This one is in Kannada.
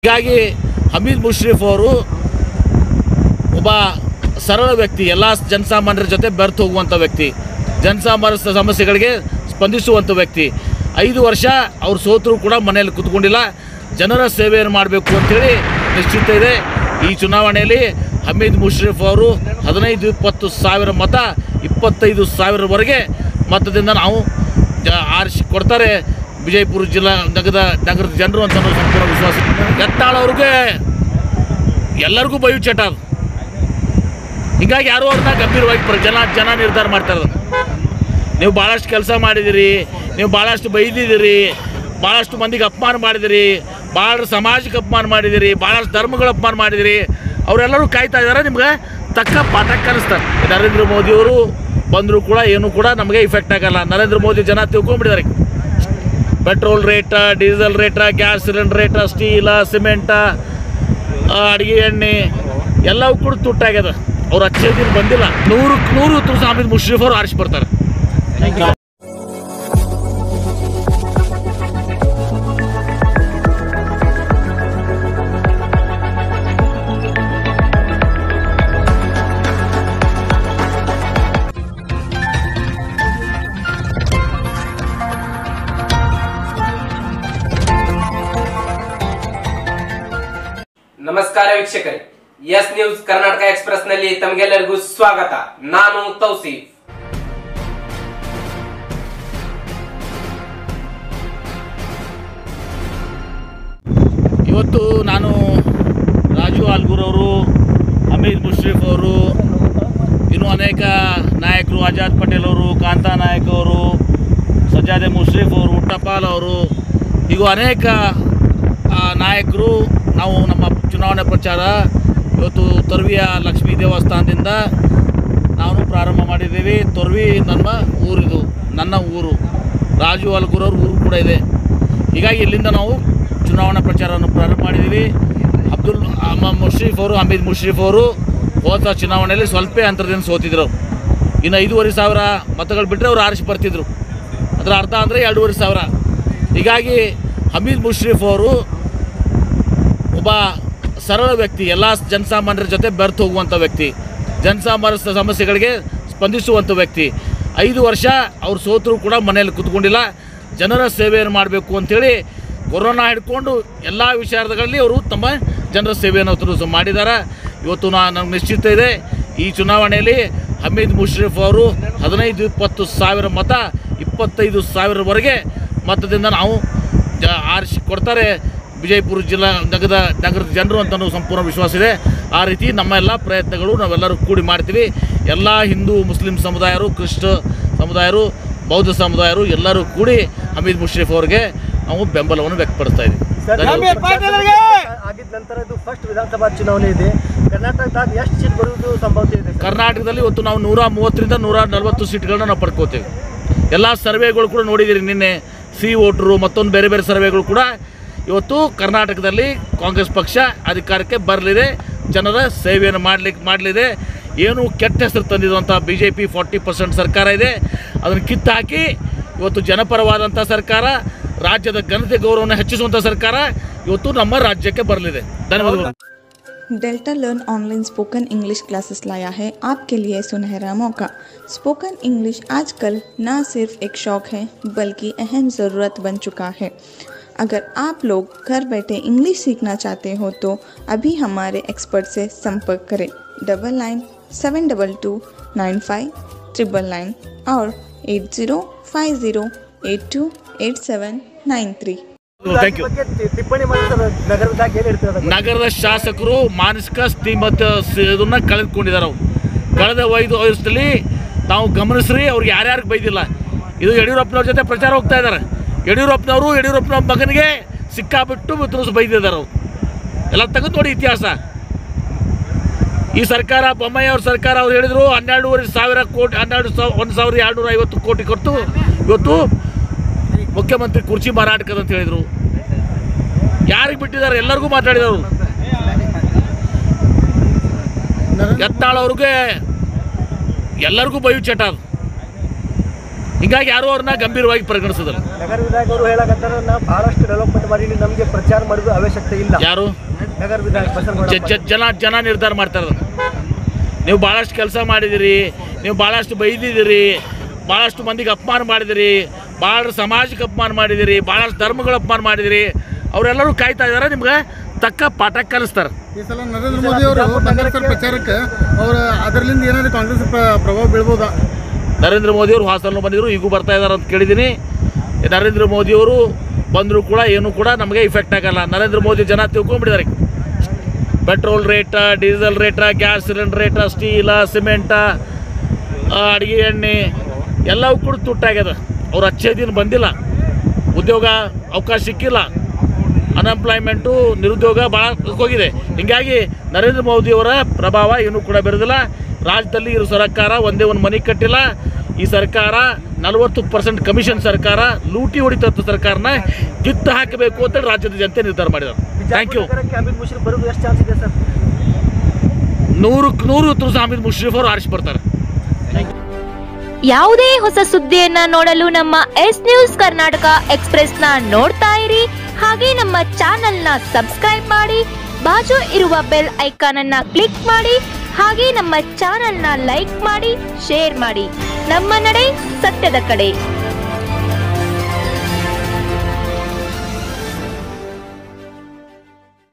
ಹೀಗಾಗಿ ಹಮೀದ್ ಮುಷ್ರಿಫ್ ಅವರು ಒಬ್ಬ ಸರಳ ವ್ಯಕ್ತಿ ಎಲ್ಲ ಜನಸಾಮಾನ್ಯರ ಜೊತೆ ಬೆರ್ತು ಹೋಗುವಂಥ ವ್ಯಕ್ತಿ ಜನಸಾಮಾನ್ಯ ಸ- ಸಮಸ್ಯೆಗಳಿಗೆ ಸ್ಪಂದಿಸುವಂಥ ವ್ಯಕ್ತಿ ಐದು ವರ್ಷ ಅವ್ರು ಸೋತರು ಕೂಡ ಮನೆಯಲ್ಲಿ ಕೂತ್ಕೊಂಡಿಲ್ಲ ಜನರ ಸೇವೆಯನ್ನು ಮಾಡಬೇಕು ಅಂತೇಳಿ ನಿಶ್ಚಿತ ಇದೆ ಈ ಚುನಾವಣೆಯಲ್ಲಿ ಹಮೀದ್ ಮುಷ್ರಿಫ್ ಅವರು ಹದಿನೈದು ಇಪ್ಪತ್ತು ಸಾವಿರ ಮತ ಇಪ್ಪತ್ತೈದು ಸಾವಿರವರೆಗೆ ಮತದಿಂದ ನಾವು ಜ ಆರಿಸಿ ಕೊಡ್ತಾರೆ ವಿಜಯಪುರ ಜಿಲ್ಲಾ ನಗರದ ನಗರದ ಜನರು ಅಂತ ಅನ್ನೋ ಸಂಪೂರ್ಣ ವಿಶ್ವಾಸ ಯತ್ನಾಳ್ ಅವ್ರಿಗೆ ಎಲ್ಲರಿಗೂ ಬಯು ಚಟ ಅದು ಹೀಗಾಗಿ ಯಾರೋ ಅವ್ರನ್ನ ಗಂಭೀರವಾಗಿ ಪ್ರ- ಜನ ಜನ ನಿರ್ಧಾರ ಮಾಡ್ತಾರೆ ಅದನ್ನ. ನೀವು ಭಾಳಷ್ಟು ಕೆಲಸ ಮಾಡಿದಿರಿ ನೀವು ಭಾಳಷ್ಟು ಬೈದಿದ್ದೀರಿ ಭಾಳಷ್ಟು ಮಂದಿಗೆ ಅಪಮಾನ ಮಾಡಿದಿರಿ ಭಾಳ ಸಮಾಜಕ್ಕೆ ಅಪಮಾನ ಮಾಡಿದಿರಿ ಭಾಳಷ್ಟು ಧರ್ಮಗಳ ಅಪಮಾನ ಮಾಡಿದಿರಿ ಅವರೆಲ್ಲರೂ ಕಾಯ್ತಾ ಇದ್ದಾರೆ ನಿಮ್ಗೆ ತಕ್ಕ ಪಾಠ ಕಲಿಸ್ತಾರೆ ನರೇಂದ್ರ ಮೋದಿಯವರು ಬಂದರೂ ಕೂಡ ಏನೂ ಕೂಡ ನಮಗೆ ಇಫೆಕ್ಟ್ ಆಗಲ್ಲ ನರೇಂದ್ರ ಮೋದಿ ಜನ ತಿಳ್ಕೊಂಡ್ಬಿಟ್ಟಿದ್ದಾರೆ petrol rate diesel rate gas cylinder rate steel cement ಅಡುಗೆ ಎಣ್ಣೆ ಎಲ್ಲವೂ ಕೂಡ ತುಟ್ಟಾಗ್ಯದ ಅವ್ರು ಹಚ್ಚೇ ದಿನ ಬಂದಿಲ್ಲ ನೂರು ನೂರು ತುಸ ಹಮೀದ್ ಮುಷ್ರಿಫ್ ಅವರು ಆರಿಸಿ ಬರ್ತಾರೆ ನಮಸ್ಕಾರ ವೀಕ್ಷಕರೇ ಎಸ್ ನ್ಯೂಸ್ ಕರ್ನಾಟಕ ಎಕ್ಸ್ಪ್ರೆಸ್ ನಲ್ಲಿ ತಮಗೆಲ್ಲರಿಗೂ ಸ್ವಾಗತ ನಾನು ತೌಸೀಫ್ ಇವತ್ತು ನಾನು ರಾಜು ಆಲ್ಗೂರ್ ಅವರು ಹಮೀದ್ ಮುಷ್ರಿಫ್ ಅವರು ಇನ್ನೂ ಅನೇಕ ನಾಯಕರು ಆಜಾದ್ ಪಟೇಲ್ ಅವರು ಕಾಂತಾ ನಾಯಕ್ ಅವರು ಸಜ್ಜಾದೆ ಮುಷ್ರಿಫ್ ಅವರು ಉಟ್ಟಪಾಲ್ ಅವರು ಹೀಗೂ ಅನೇಕ ಆ, ನಾಯಕರು ನಾವು ನಮ್ಮ ಚುನಾವಣೆ ಪ್ರಚಾರ ಇವತ್ತು ತೊರ್ವಿಯ ಲಕ್ಷ್ಮೀ ದೇವಸ್ಥಾನದಿಂದ ನಾವು ಪ್ರಾರಂಭ ಮಾಡಿದ್ದೀವಿ ತೊರ್ವಿ ನನ್ನ ಊರಿದು ನನ್ನ ಊರು ರಾಜು ಅಲ್ಗೂರ್ ಅವ್ರ ಊರು ಕೂಡ ಇದೆ ಹೀಗಾಗಿ ಇಲ್ಲಿಂದ ನಾವು ಚುನಾವಣಾ ಪ್ರಚಾರವನ್ನು ಪ್ರಾರಂಭ ಮಾಡಿದ್ದೀವಿ ಅಬ್ದುಲ್ ಅಮ್ಮ ಮುಷ್ರೀಫ್ ಅವರು ಹಮೀದ್ ಮುಷ್ರೀಫ್ ಅವರು ಹೋದ ಚುನಾವಣೆಯಲ್ಲಿ ಸ್ವಲ್ಪ ಅಂತರದಿಂದ ಸೋತಿದ್ರು ಇನ್ನು ಐದೂವರೆ ಸಾವಿರ ಮತಗಳು ಬಿಟ್ಟರೆ ಅವ್ರು ಆರಿಸಿ ಬರ್ತಿದ್ರು ಅದರ ಅರ್ಥ ಅಂದರೆ ಎರಡೂವರೆ ಸಾವಿರ ಹೀಗಾಗಿ ಹಮೀದ್ ಮುಷ್ರೀಫ್ ಅವರು ಒಬ್ಬ ಸರಳ ವ್ಯಕ್ತಿ ಎಲ್ಲ ಜನಸಾಮಾನ್ಯರ ಜೊತೆ ಬೆರ್ತು ಹೋಗುವಂಥ ವ್ಯಕ್ತಿ ಜನಸಾಮಾನ್ಯ ಸ- ಸಮಸ್ಯೆಗಳಿಗೆ ಸ್ಪಂದಿಸುವಂಥ ವ್ಯಕ್ತಿ ಐದು ವರ್ಷ ಅವ್ರು ಸೋತರು ಕೂಡ ಮನೆಯಲ್ಲಿ ಕೂತ್ಕೊಂಡಿಲ್ಲ ಜನರ ಸೇವೆಯನ್ನು ಮಾಡಬೇಕು ಅಂಥೇಳಿ ಕೊರೋನಾ ಹಿಡ್ಕೊಂಡು ಎಲ್ಲ ವಿಚಾರಗಳಲ್ಲಿ ಅವರು ತಮ್ಮ ಜನರ ಸೇವೆಯನ್ನು ಅವರು ಸ- ಮಾಡಿದ್ದಾರೆ ಇವತ್ತು ನಾ ನಮ್ಗೆ ನಿಶ್ಚಿತ ಇದೆ ಈ ಚುನಾವಣೆಯಲ್ಲಿ ಹಮೀದ್ ಮುಷ್ರಿಫ್ ಅವರು ಹದಿನೈದು ಇಪ್ಪತ್ತು ಸಾವಿರ ಮತ ಇಪ್ಪತ್ತೈದು ಸಾವಿರವರೆಗೆ ಮತದಿಂದ ನಾವು ಜ ಆರಿಸಿ ಕೊಡ್ತಾರೆ ವಿಜಯಪುರ ಜಿಲ್ಲಾ ನಗರದ ನಗರದ ಜನರು ಅಂತ ಅನ್ನೋ ಸಂಪೂರ್ಣ ವಿಶ್ವಾಸ ಇದೆ ಆ ರೀತಿ ನಮ್ಮ ಎಲ್ಲ ಪ್ರಯತ್ನಗಳು ನಾವೆಲ್ಲರೂ ಕೂಡಿ ಮಾಡ್ತೀವಿ ಎಲ್ಲ ಹಿಂದೂ ಮುಸ್ಲಿಂ ಸಮುದಾಯರು ಕ್ರಿಸ್ತ ಸಮುದಾಯರು ಬೌದ್ಧ ಸಮುದಾಯರು ಎಲ್ಲರೂ ಕೂಡಿ ಹಮೀದ್ ಮುಷ್ರಿಫ್ ಅವರಿಗೆ ನಾವು ಬೆಂಬಲವನ್ನು ವ್ಯಕ್ತಪಡಿಸ್ತಾ ಇದ್ದೀವಿ ಧನ್ಯವಾದ. ಆಗಿದ ನಂತರ ಇದು ಫಸ್ಟ್ ವಿಧಾನಸಭಾ ಚುನಾವಣೆ ಇದೆ ಕರ್ನಾಟಕದಾಗ ಎಷ್ಟು ಸೀಟ್ ಬರುವುದು ಸಂಭವತೆ ಇದೆ ಸರ್? ಕರ್ನಾಟಕದಲ್ಲಿ ಇವತ್ತು ನಾವು ನೂರ ಮೂವತ್ತರಿಂದ ನೂರ ನಲವತ್ತು ಸೀಟ್ಗಳನ್ನ ನಾವು ಪಡ್ಕೋತೇವೆ ಎಲ್ಲ ಸರ್ವೆಗಳು ಕೂಡ ನೋಡಿದ್ದೀರಿ ನಿನ್ನೆ ಸಿ ವೋಟ್ರು ಮತ್ತೊಂದು ಬೇರೆ ಬೇರೆ ಸರ್ವೆಗಳು ಕೂಡ ಇವತ್ತು ಕರ್ನಾಟಕದಲ್ಲಿ ಕಾಂಗ್ರೆಸ್ ಪಕ್ಷ ಅಧಿಕಾರಕ್ಕೆ ಬರಲಿದೆ ಜನರ ಸೇವೆಯನ್ನು ಮಾಡಲಿಕ್ಕೆ ಮಾಡಲಿದೆ ಏನು ಕೆಟ್ಟ ಹೆಸರು ತಂದಿರುವಂಥ B J P forty percent ಸರ್ಕಾರ ಇದೆ ಅದನ್ನು ಕಿತ್ತು ಹಾಕಿ ಇವತ್ತು ಜನಪರವಾದಂಥ ಸರ್ಕಾರ ರಾಜ್ಯದ ಘನತೆ ಗೌರವವನ್ನು ಹೆಚ್ಚಿಸುವಂಥ ಸರ್ಕಾರ ಇವತ್ತು ನಮ್ಮ ರಾಜ್ಯಕ್ಕೆ ಬರಲಿದೆ ಧನ್ಯವಾದಗಳು Delta learn online spoken English classes लाया है आपके लिए सुनहरा मौका स्पोकन इंग्लिश आजकल न सिर्फ एक शौक है बल्कि अहम ज़रूरत बन चुका है अगर आप लोग घर बैठे इंग्लिश सीखना चाहते हो तो अभी हमारे एक्सपर्ट से संपर्क करें double nine seven double two nine five triple nine और eight zero five zero eight two eight seven nine three thank you ಬಗ್ಗೆ ಟಿ- ಟಿಪ್ಪಣಿ ಮಾಡಿದ್ರೆ ನಗರದಾಗ ಏನು ಹೇಳ್ತೀರ ಅದಕ್ಕೆ? ನಗರದ ಶಾಸಕರು ಮಾನಸಿಕ ಸ್ಥಿಮತ ಇದನ್ನ ಕಳೆದುಕೊಂಡಿದ್ದಾರೆ ಅವ್ರು ಕಳೆದ ಐದು ವರ್ಷದಲ್ಲಿ ನಾವು ಗಮನಿಸ್ರಿ ಅವ್ರಿಗೆ ಯಾರ್ಯಾರಿಗೆ ಬೈದಿಲ್ಲ ಇದು ಯಡಿಯೂರಪ್ಪನವ್ರ ಜೊತೆ ಪ್ರಚಾರ ಹೋಗ್ತಾ ಇದ್ದಾರೆ ಯಡಿಯೂರಪ್ಪನವರು ಯಡಿಯೂರಪ್ಪನವ್ರ ಮಗನಿಗೆ ಸಿಕ್ಕಾಬಿಟ್ಟು ತುರುಸು ಬೈದಿದ್ದಾರೆ ಅವ್ರು ಎಲ್ಲ ತೆಗೆದು ನೋಡಿ ಇತಿಹಾಸ ಈ ಸರ್ಕಾರ ಬೊಮ್ಮಾಯಿ ಅವ್ರ ಸರ್ಕಾರ ಅವ್ರು ಹೇಳಿದ್ರು ಹನ್ನೆರಡೂವರೆ ಸಾವಿರ ಕೋಟಿ ಹನ್ನೆರಡು ಸಾವಿರ ಒಂದು ಸಾವಿರದ ಎರಡುನೂರ ಐವತ್ತು ಕೋಟಿ ಕೊಟ್ಟು ಇವತ್ತು ಮುಖ್ಯಮಂತ್ರಿ ಕುರ್ಚಿ ಮಾರಾಟಕ್ಕದ ಅಂತ ಹೇಳಿದರು ಯಾರಿಗೆ ಬಿಟ್ಟಿದ್ದಾರೆ ಎಲ್ಲರಿಗೂ ಮಾತಾಡಿದವರು ಯತ್ನಾಳ್ ಅವ್ರಿಗೆ ಎಲ್ಲರಿಗೂ ಬಯು ಚಟ ಅದು ಹಿಂಗಾಗಿ ಯಾರೂ ಅವ್ರನ್ನ ಗಂಭೀರವಾಗಿ ಪರಿಗಣಿಸೋದಿಲ್ಲ ನಗರ ವಿಧಾಯಕ ಅವರು ಹೇಳಕತ್ತಾರ ನಾ ಬಹಳಷ್ಟು ಡೆವಲಪ್ಮೆಂಟ್ ಮಾಡೀನಿ ನಮಗೆ ಪ್ರಚಾರ ಮಾಡೋದು ಅವಶ್ಯಕತೆ ಇಲ್ಲ ಯಾರು ನಗರ ವಿಧಾಯಕ ಬಸನಗೌಡ ಜ- ಜ- ಜನ ಜನ ನಿರ್ಧಾರ ಮಾಡ್ತಾರೆ ಅದನ್ನ. ನೀವು ಭಾಳಷ್ಟು ಕೆಲಸ ಮಾಡಿದಿರಿ ನೀವು ಭಾಳಷ್ಟು ಬೈದಿದ್ದೀರಿ ಭಾಳಷ್ಟು ಮಂದಿಗೆ ಅಪಮಾನ ಮಾಡಿದಿರಿ ಭಾಳ ಸಮಾಜಕ್ಕೆ ಅಪಮಾನ ಮಾಡಿದಿರಿ ಭಾಳಷ್ಟು ಧರ್ಮಗಳ ಅಪಮಾನ ಮಾಡಿದಿರಿ ಅವರೆಲ್ಲರೂ ಕಾಯ್ತಾ ಇದ್ದಾರೆ ನಿಮ್ಗೆ ತಕ್ಕ ಪಾಠ ಕಲಿಸ್ತಾರೆ ಈ ಸಲ ನರೇಂದ್ರ ಮೋದಿ ಅವರು ಬಂದಿರ್ತಾರೆ ಪ್ರಚಾರಕ್ಕೆ ಅವ್ರ ಅದರಲ್ಲಿಂದ ಏನಾದ್ರು ಕಾಂಗ್ರೆಸ್ ಪ್ರ- ಪ್ರಭಾವ ಬೀಳ್ಬೋದಾ ನರೇಂದ್ರ ಮೋದಿಯವರು ಹಾಸನ ಬಂದಿದ್ರು ಈಗೂ ಬರ್ತಾ ಇದ್ದಾರೆ ಅಂತ ಕೇಳಿದ್ದೀನಿ ನರೇಂದ್ರ ಮೋದಿಯವರು ಬಂದರೂ ಕೂಡ ಏನೂ ಕೂಡ ನಮಗೆ ಇಫೆಕ್ಟ್ ಆಗಲ್ಲ ನರೇಂದ್ರ ಮೋದಿ ಜನ ತಿಳ್ಕೊಂಡ್ಬಿಟ್ಟಿದ್ದಾರೆ petrol rate diesel rate gas cylinder rate steel cement ಅಡುಗೆ ಎಣ್ಣೆ ಎಲ್ಲವೂ ಕೂಡ ತುಟ್ಟಾಗ್ಯದ ಅವ್ರು ಹಚ್ಚೇ ದಿನ ಬಂದಿಲ್ಲ ಉದ್ಯೋಗ ಅವಕಾಶ ಸಿಕ್ಕಿಲ್ಲ ಅನ್ಎಂಪ್ಲಾಯ್ಮೆಂಟು ನಿರುದ್ಯೋಗ ಭಾಳ ಹೋಗಿದೆ ಹೀಗಾಗಿ ನರೇಂದ್ರ ಮೋದಿಯವರ ಪ್ರಭಾವ ಇನ್ನೂ ಕೂಡ ಬೆರೆದಿಲ್ಲ ರಾಜ್ಯದಲ್ಲಿ ಇರೋ ಸರ್ಕಾರ ಒಂದೇ ಒಂದು ಮನೆ ಕಟ್ಟಿಲ್ಲ ಈ ಸರ್ಕಾರ ನಲವತ್ತು ಪರ್ಸೆಂಟ್ ಕಮಿಷನ್ ಸರ್ಕಾರ ಲೂಟಿ ಹೊಡಿತಂಥ ಸರ್ಕಾರನ ಕಿತ್ತು ಹಾಕಬೇಕು ಅಂತೇಳಿ ರಾಜ್ಯದ ಜನತೆ ನಿರ್ಧಾರ ಮಾಡಿದ್ದಾರೆ ಥ್ಯಾಂಕ್ ಯು ನಗರಕ್ಕೆ ಅಮಿತ್ ಮುಶ್ರೀಫ್ ಬರೋದು ಎಷ್ಟು ಚಾನ್ಸ್ ಇದೆ ಸರ್ ನೂರಕ್ಕೆ ನೂರು ತುರ್ಸು ಹಮೀದ್ ಮುಷ್ರಿಫ್ ಅವರು ಆರಿಸಿ ಬರ್ತಾರೆ ಯಾವುದೇ ಹೊಸ ಸುದ್ದಿಯನ್ನ ನೋಡಲು ನಮ್ಮ ಎಸ್ ನ್ಯೂಸ್ ಕರ್ನಾಟಕ ಎಕ್ಸ್ಪ್ರೆಸ್ ನ ನೋಡ್ತಾ ಇರಿ ಹಾಗೆ ನಮ್ಮ ಚಾನೆಲ್ ನ ಸಬ್ಸ್ಕ್ರೈಬ್ ಮಾಡಿ ಬಾಜು ಇರುವ ಬೆಲ್ ಐಕಾನ್ ಅನ್ನ ಕ್ಲಿಕ್ ಮಾಡಿ ಹಾಗೆ ನಮ್ಮ ಚಾನೆಲ್ ನ ಲೈಕ್ ಮಾಡಿ ಶೇರ್ ಮಾಡಿ ನಮ್ಮ ನಡೆ ಸತ್ಯದ ಕಡೆ